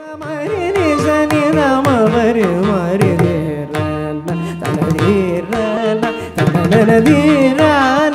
மரி நிசனி நம மரி மரி தீரன தன தீரன தன தீரன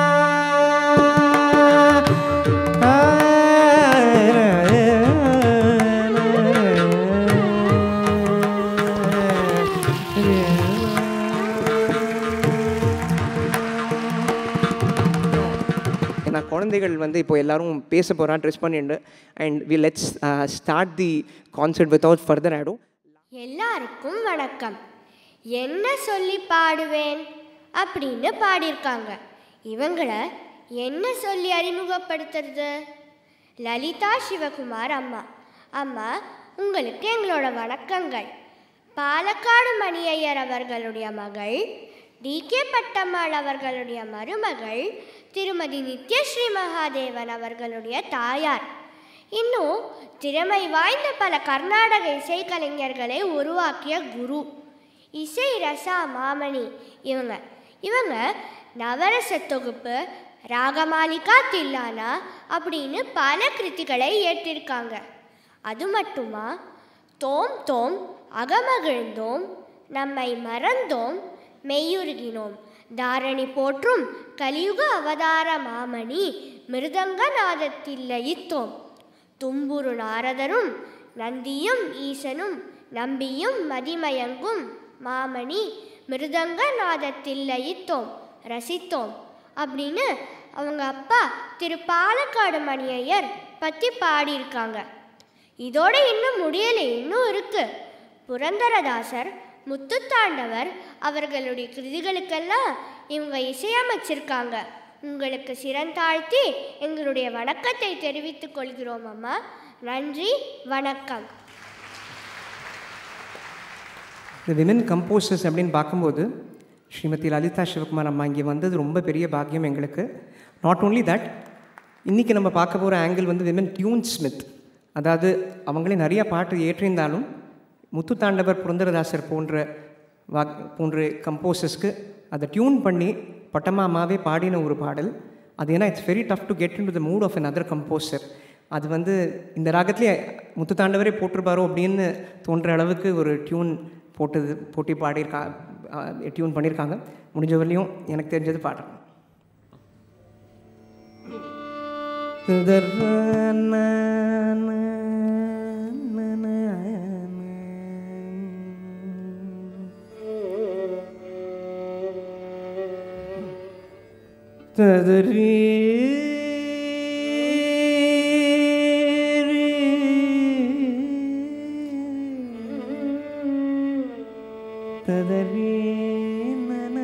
ஏன்னா குழந்தைகள் வந்து இப்போ எல்லாரும் பேச போகிறான் ட்ரெஸ் பண்ணிட்டு and we let's start the concert without further ஆடும் எல்லாருக்கும் வணக்கம் என்ன சொல்லி பாடுவேன் அப்படின்னு பாடியிருக்காங்க இவங்கள என்ன சொல்லி அறிமுகப்படுத்துறது லலிதா சிவகுமார் அம்மா அம்மா உங்களுக்கு எங்களோட வணக்கங்கள் பாலக்காடு மணி ஐயர் அவர்களுடைய மகள் டி கே பட்டம்மாள் அவர்களுடைய மருமகள் திருமதி நித்யஸ்ரீ மகாதேவன் அவர்களுடைய தாயார் இன்னும் திறமை வாய்ந்த பல கர்நாடக இசைக்கலைஞர்களை உருவாக்கிய குரு இசை ரசா மாமணி இவங்க இவங்க நவரச தொகுப்பு ராகமாலிகா தில்லானா அப்படின்னு பல கிருத்திகளை ஏற்றிருக்காங்க அது மட்டுமா தோம் தோம் அகமகிழ்ந்தோம் நம்மை மறந்தோம் மெய்யுருகினோம் தாரணி போற்றும் கலியுக அவதார மாமணி மிருதங்க நாதத்தில் லயித்தோம் தும்புரு நாரதரும் நந்தியும் ஈசனும் நம்பியும் மதிமயங்கும் மாமணி மிருதங்க நாதத்தில் லயித்தோம் ரசித்தோம் அப்படின்னு அவங்க அப்பா திரு பாலக்காடு மணியையர் பற்றி பாடியிருக்காங்க இதோட இன்னும் முடியலை இன்னும் இருக்கு புரந்தரதாசர் முத்துத்தாண்டவர் அவர்களுடைய கிருதிகளுக்கெல்லாம் இவங்க இசையமைச்சிருக்காங்க உங்களுக்கு சிறந்தாழ்த்தி எங்களுடைய வணக்கத்தை தெரிவித்துக் கொள்கிறோம் அம்மா நன்றி வணக்கம் இந்த விமன் கம்போசர்ஸ் அப்படின்னு பார்க்கும்போது ஸ்ரீமதி லலிதா சிவகுமார் அம்மா இங்கே வந்தது ரொம்ப பெரிய பாக்கியம் எங்களுக்கு நாட் ஓன்லி தட் இன்றைக்கி நம்ம பார்க்க போகிற ஆங்கிள் வந்து விமன் டியூன் ஸ்மித் அதாவது அவங்களே நிறைய பாட்டு ஏற்றிருந்தாலும் முத்துத்தாண்டவர் புரந்தரதாசர் போன்ற வா போன்ற கம்போசர்ஸ்க்கு அதை டியூன் பண்ணி பட்டம்மா அம்மாவே பாடின ஒரு பாடல் அது ஏன்னா it's very tough to get into the mood of another composer அது வந்து இந்த ராகத்திலே முத்துத்தாண்டவரே போட்டிருப்பாரோ அப்படின்னு தோன்ற அளவுக்கு ஒரு டியூன் போட்டது போட்டி பாடியிருக்கா டியூன் பண்ணியிருக்காங்க முடிஞ்ச வரலையும் எனக்கு தெரிஞ்சது பாடுறேன் ததரீ ததரீ நன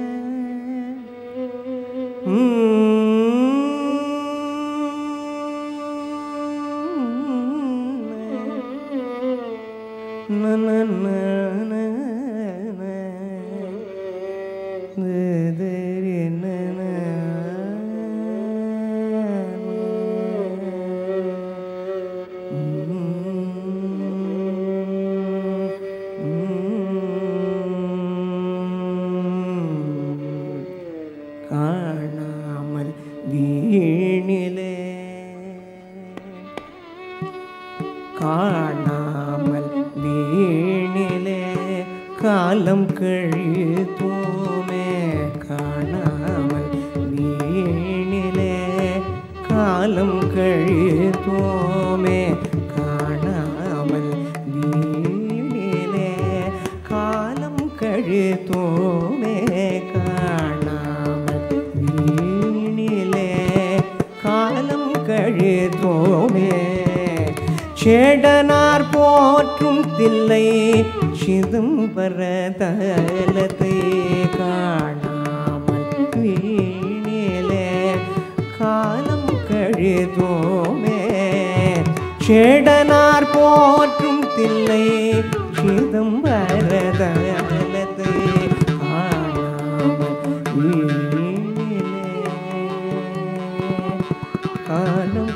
காணாமல் வீணிலே காணாமல் வீணிலே காலம் கழித்தோமே காணாமல் வீணிலே காலம் கழித்தோமே காணாமல் வீணிலே காலம் கழித்தோமே காணாமல் வீணிலே காலம் கழித்தோமே சேடனார் போற்றும் தில்லை சிதம்பர தலத்தை காணாமல் வீணிலே காலம் கழிதோமே சேடனார் போற்றும் தில்லை சிதம்பர தலத்தை காணாமல் வீணிலே காலம்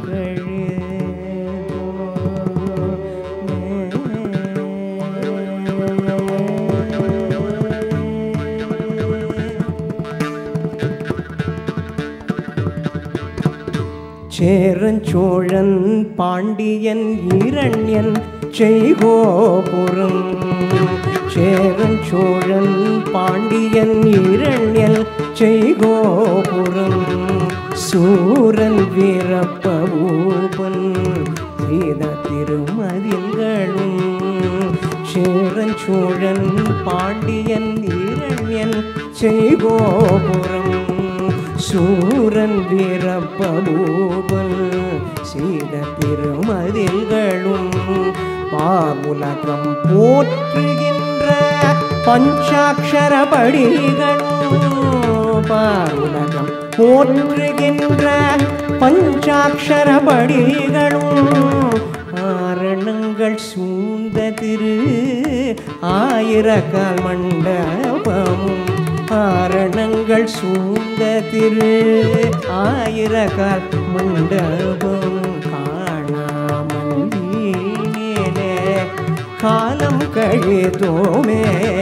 சேரஞ்சோழன் பாண்டியன் இரண்யன் செய்கோபுரம் சேரன் சோழன் பாண்டியன் இரண்யல் செய்கோபுரம் சூரன் வீரப்பூபன் வேத திருமதில்களும் சேரன் சோழன் பாண்டியன் இரண்யன் செய்கோபுரம் சூரன் வீரப்பூபன் செய்த திருமதில்களும் பாவுலகம் போற்றுகின்ற பஞ்சாட்சர படிகளும் பாவுலகம் போற்றுகின்ற பஞ்சாட்சர படிகளும் ஆரணங்கள் சூழ்ந்த திரு ஆயிரக்கால் மண்டபமும் ஆரணங்கள் சூழ்ந்த திரு ஆயிரக்கால் மண்டபம் காணாமல் வீணேனே காலம் கழிதோமே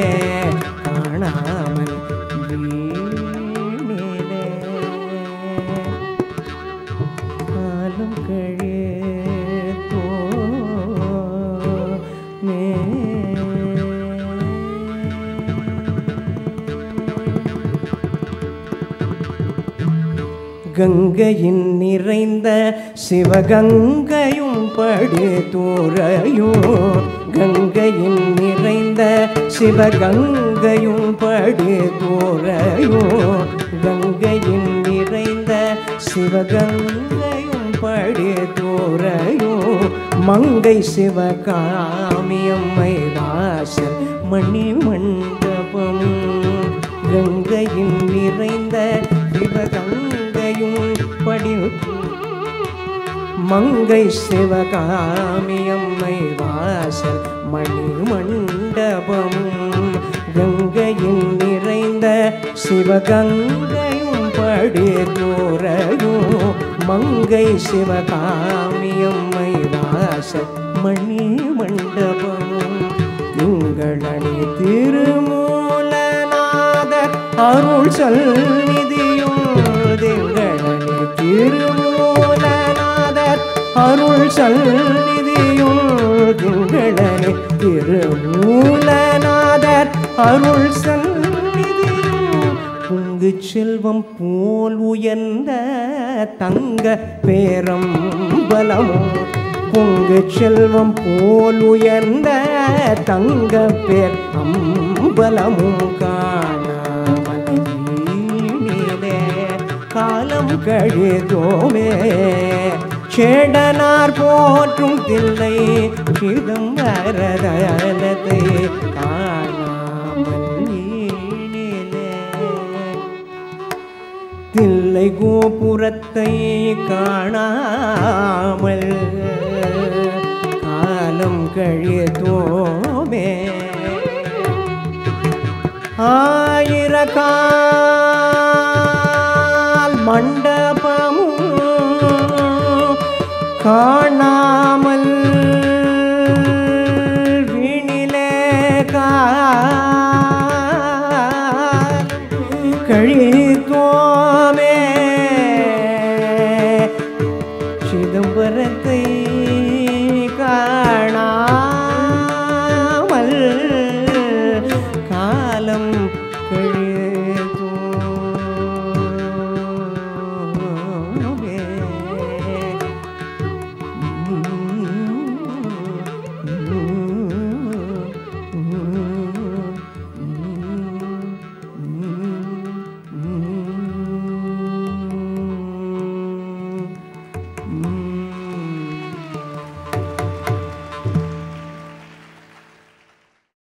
காணாமல் வீணேனே காலம் கழிதோமே கங்கையின் நிறைந்த சிவகங்கையும் படி தூரையும் கங்கையின் நிறைந்த சிவகங்கையும் படி தூரையும் கங்கையின் நிறைந்த சிவகங்கையும் படி தூரையும் மங்கை சிவகாமியம்மை வாசல் மணி மண்டபம் கங்கையின் நிறைந்த சிவகங்கையும் படி மங்கை சிவகாமியம்மை வாசல் மணி மண்டபம் கங்கையின் நிறைந்த சிவகங்கையும் படி தூரையும் மங்கை சிவகாமியம்மை வாசல் மணி மண்டபம் திங்களணி திருமூலநாதர் அருள் சந்நிதியும் திங்களணி திருமூலநாதர் அருள் சந்நிதியும் திங்களணி திருமூலநாதர் அருள் சந்நிதியும் பொங்கு செல்வம் போல் உயர்ந்த தங்க பேரம் பலமும் பொங்கு செல்வம் போல் உயர்ந்த தங்க பேர் அம்பலமும் காணாமல் வீணிலே காலம் கழிதோமே சேடனார் போற்றும் தில்லை சிதம்பரதலத்தை காணாமல் வீணிலே தில்லை கோபுரத்தை காணாமல் காலம் கழியத்தோமே ஆயிரக்கால் மண்டபமும் காண